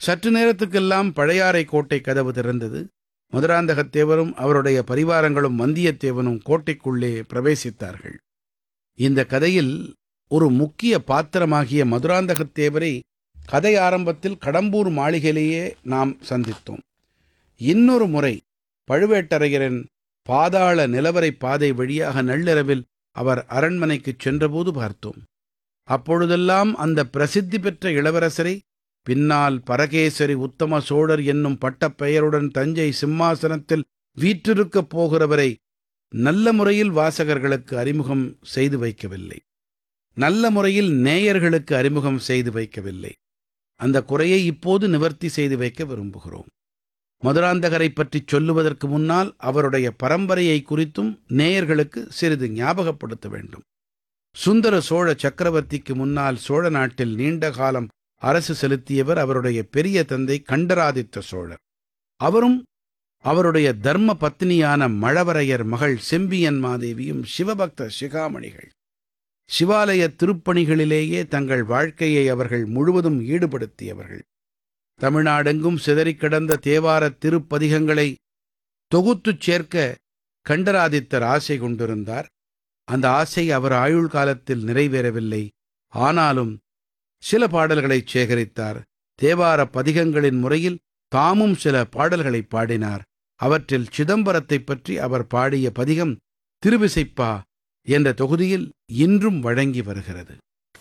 சற்று நேரத்துக்கெல்லாம் பழையாறை கோட்டை கதவு திறந்தது மதுராந்தகத்தேவரும் அவருடைய பரிவாரங்களும் வந்தியத்தேவனும் கோட்டைக்குள்ளே பிரவேசித்தார்கள் இந்த கதையில் ஒரு முக்கிய பாத்திரமாகிய மதுராந்தகத்தேவரை கதை ஆரம்பத்தில் கடம்பூர் மாளிகையிலேயே நாம் சந்தித்தோம் இன்னொரு முறை பழுவேட்டரையரின் பாதாள நிலவரை பாதை வழியாக நள்ளிரவில் அவர் அரண்மனைக்குச் சென்றபோது பார்த்தோம் அப்பொழுதெல்லாம் அந்த பிரசித்தி பெற்ற இளவரசரை பின்னால் பரகேசரி உத்தம சோழர் என்னும் பட்டப்பெயருடன் தஞ்சை சிம்மாசனத்தில் வீற்றிருக்கப் போகிறவரை நல்ல முறையில் வாசகர்களுக்கு அறிமுகம் செய்து வைக்கவில்லை நல்ல முறையில் நேயர்களுக்கு அறிமுகம் செய்து வைக்கவில்லை அந்த குறையை இப்போது நிவர்த்தி செய்து வைக்க விரும்புகிறோம் மதுராந்தகரை பற்றி சொல்லுவதற்கு முன்னால் அவருடைய பரம்பரையை குறித்தும் நேயர்களுக்கு சிறிது ஞாபகப்படுத்த வேண்டும் சுந்தர சோழ சக்கரவர்த்திக்கு முன்னால் சோழ நாட்டில் நீண்ட காலம் அரசு செலுத்தியவர் அவருடைய பெரிய தந்தை கண்டராதித்த சோழர் அவரும் அவருடைய தர்ம பத்னியான மழவரையர் மகள் செம்பியன் மாதேவியும் சிவபக்த சிகாமணிகள் சிவாலய திருப்பணிகளிலேயே தங்கள் வாழ்க்கையை அவர்கள் முழுவதும் ஈடுபடுத்தியவர்கள் தமிழ்நாடெங்கும் சிதறிக் கிடந்த தேவார திருப்பதிகங்களை தொகுத்துச் சேர்க்க கண்டராதித்தர் ஆசை கொண்டிருந்தார் அந்த ஆசை அவர் ஆயுள் காலத்தில் நிறைவேறவில்லை ஆனாலும் சில பாடல்களைச் சேகரித்தார் தேவார பதிகங்களின் முறையில் தாமும் சில பாடல்களை பாடினார் அவற்றில் சிதம்பரத்தைப் பற்றி அவர் பாடிய பதிகம் திருவிசைப்பா என்ற தொகுதியில் இன்றும் வழங்கி வருகிறது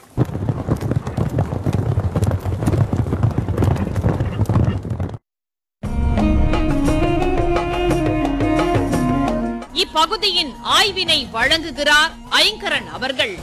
இப்பகுதியின் ஆய்வினை வழங்குகிறார் ஐங்கரன் அவர்கள்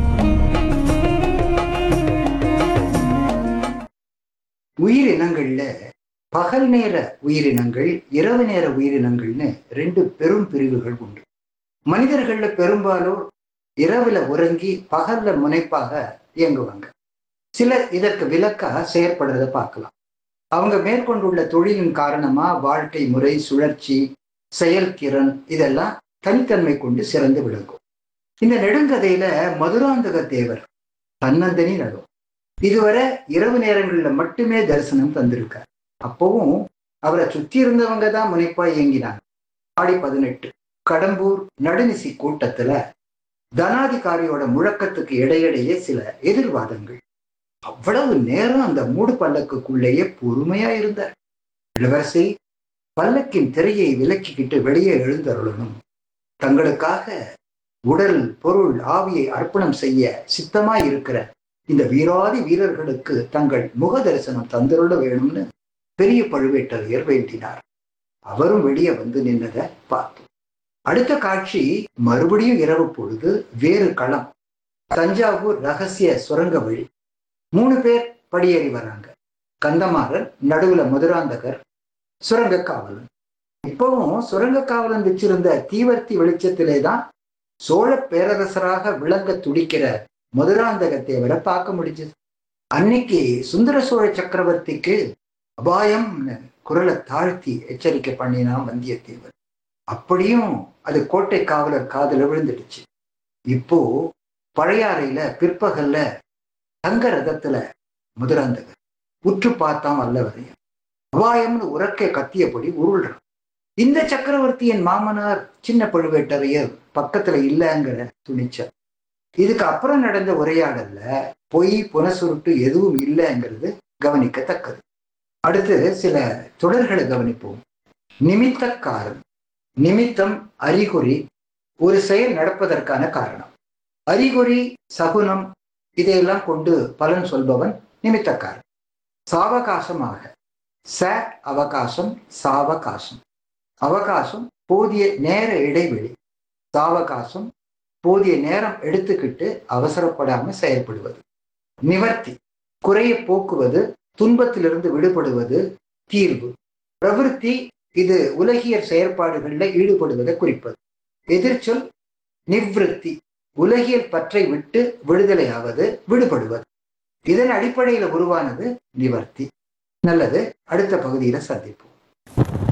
உயிரினங்கள்ல பகல் நேர உயிரினங்கள் இரவு நேர உயிரினங்கள்னு ரெண்டு பெரும் பிரிவுகள் உண்டு மனிதர்கள்ல பெரும்பாலும் இரவுல உறங்கி பகல்ல முனைப்பாக இயங்குவாங்க சிலர் இதற்கு விலக்கா செயற்படுறத பார்க்கலாம் அவங்க மேற்கொண்டுள்ள தொழிலின் காரணமா வாழ்க்கை முறை சுழற்சி செயல்திறன் இதெல்லாம் தனித்தன்மை கொண்டு சிறந்து விளங்கும் இந்த நெடுங்கதையில மதுராந்தக தேவர் தன்னந்தனி நடும் இதுவரை இரவு நேரங்கள்ல மட்டுமே தரிசனம் தந்திருக்கார் அப்பவும் அவரை சுத்தி இருந்தவங்க தான் முனைப்பா இயங்கினாங்க ஆடி பதினெட்டு கடம்பூர் நடுநிசி கூட்டத்துல தனாதிகாரியோட முழக்கத்துக்கு இடையிடையே சில எதிர்வாதங்கள் அவ்வளவு நேரம் அந்த மூடு பல்லக்குக்குள்ளேயே பொறுமையா இருந்தார் இளவரசி பல்லக்கின் திரையை விலக்கிக்கிட்டு வெளியே எழுந்தருளணும் தங்களுக்காக உடல் பொருள் ஆவியை அர்ப்பணம் செய்ய சித்தமாய் இருக்கிற இந்த வீராதி வீரர்களுக்கு தங்கள் முக தரிசனம் தந்தருள வேணும்னு பெரிய பழுவேட்டரையர் வேண்டினார் அவரும் வெளியே வந்து நின்னதை பார்த்தோம் அடுத்த காட்சி மறுபடியும் இரவு பொழுது வேறு களம் தஞ்சாவூர் ரகசிய சுரங்க வழி மூணு பேர் படியேறி வராங்க கந்தமாறன் நடுவுல மதுராந்தகர் சுரங்க காவலன் இப்பவும் சுரங்க காவலன் வச்சிருந்த தீவர்த்தி வெளிச்சத்திலே தான் சோழ பேரரசராக விளங்க துடிக்கிற மதுராந்தக தேவரை பார்க்க முடிஞ்சது அன்னைக்கு சுந்தர சோழ சக்கரவர்த்திக்கு அபாயம் குரலை தாழ்த்தி எச்சரிக்கை பண்ணினான் வந்தியத்தேவர் அப்படியும் அது கோட்டை காவலர் காதுல விழுந்துடுச்சு இப்போ பழையாறையில பிற்பகல்ல தங்க ரதத்துல மதுராந்தகர் உற்று பார்த்தான் வல்லவரையும் அபாயம்னு உறக்க கத்தியபடி உருள்றான் இந்த சக்கரவர்த்தியின் மாமனார் சின்ன பழுவேட்டரையர் பக்கத்துல இல்லைங்கிற துணிச்சார் இதுக்கு அப்புறம் நடந்த உரையாடல்ல பொய் புனசுருட்டு எதுவும் இல்லைங்கிறது கவனிக்கத்தக்கது அடுத்து சில தொடர்களை கவனிப்போம் நிமித்தக்காரன் நிமித்தம் அறிகுறி ஒரு செயல் நடப்பதற்கான காரணம் அறிகுறி சகுனம் இதையெல்லாம் கொண்டு பலன் சொல்பவன் நிமித்தக்காரன் சாவகாசமாக ச அவகாசம் சாவகாசம் அவகாசம் போதிய நேர இடைவெளி சாவகாசம் போதிய நேரம் எடுத்துக்கிட்டு அவசரப்படாம செயல்படுவது நிவர்த்தி குறைய போக்குவது துன்பத்திலிருந்து விடுபடுவது தீர்வு பிரவிற்த்தி இது உலகியற் செயற்பாடுகளில் ஈடுபடுவதை குறிப்பது எதிர்ச்சொல் நிவ்ருத்தி உலகியல் பற்றை விட்டு விடுதலையாவது விடுபடுவது இதன் அடிப்படையில் உருவானது நிவர்த்தி நல்லது அடுத்த பகுதியில சந்திப்போம்